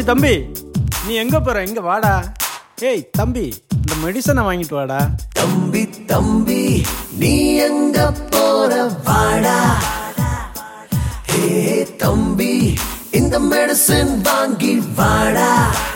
தம்பி நீ எங்க போற இங்க வாடா ஏய் தம்பி இந்த மெடிசனை வாங்கிட்டு வாடா தம்பி தம்பி நீ எங்க போற வாடா ஹே தம்பி இந்த மெடிசின் வாங்கி வாடா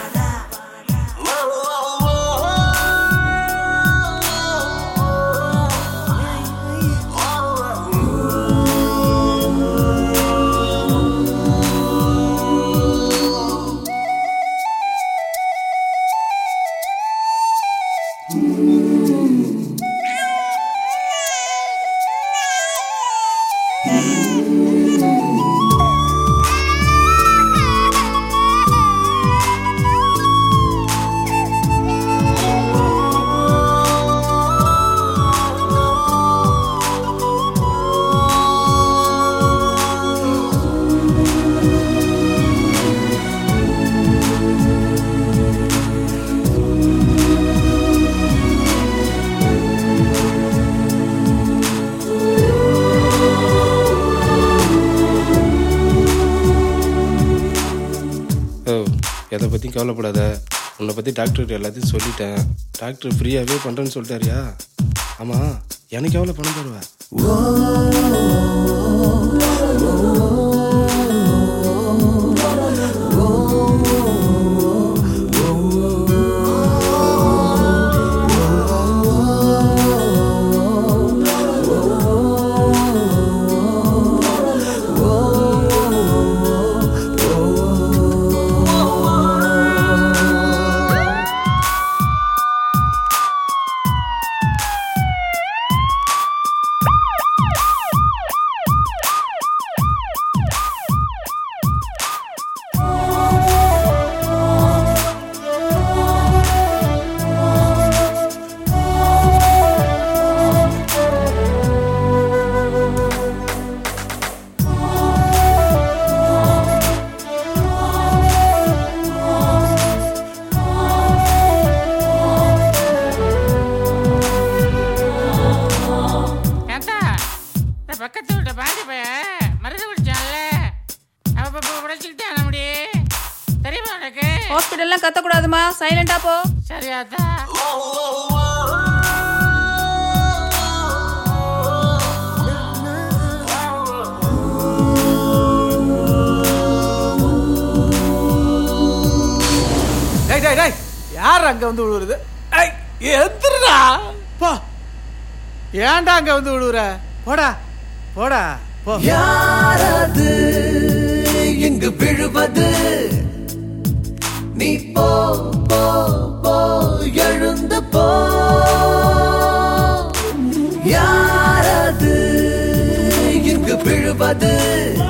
ஓ எதை பற்றியும் கவலைப்படாத உன்னை பற்றி டாக்டர்கிட்ட எல்லாத்தையும் சொல்லிட்டேன் டாக்டர் ஃப்ரீயாகவே பண்ணுறேன்னு சொல்லிட்டாரியா ஆமாம் எனக்கு எவ்வளோ பணம் தருவ ஏத்தா இந்த பக்கத்து வீட்டை பாதி பைய மருந்து குடிச்சான்ல அவ இப்ப உடைச்சுக்கிட்டான் அப்படி தெரியுமா உனக்கு ஹாஸ்பிட்டல்லாம் கத்தக்கூடாதுமா சைலண்டா போ சரியாத்தா டேய் டேய் டேய் யார் அங்க வந்து விழுவுறது ஐய் எந்திரடா போ ஏன்டா அங்க வந்து விழுவுற போடா போடா போ யாரது இங்கு விழுவது நீ போ போ போ எழுந்து போ யாரது இங்கு விழுவது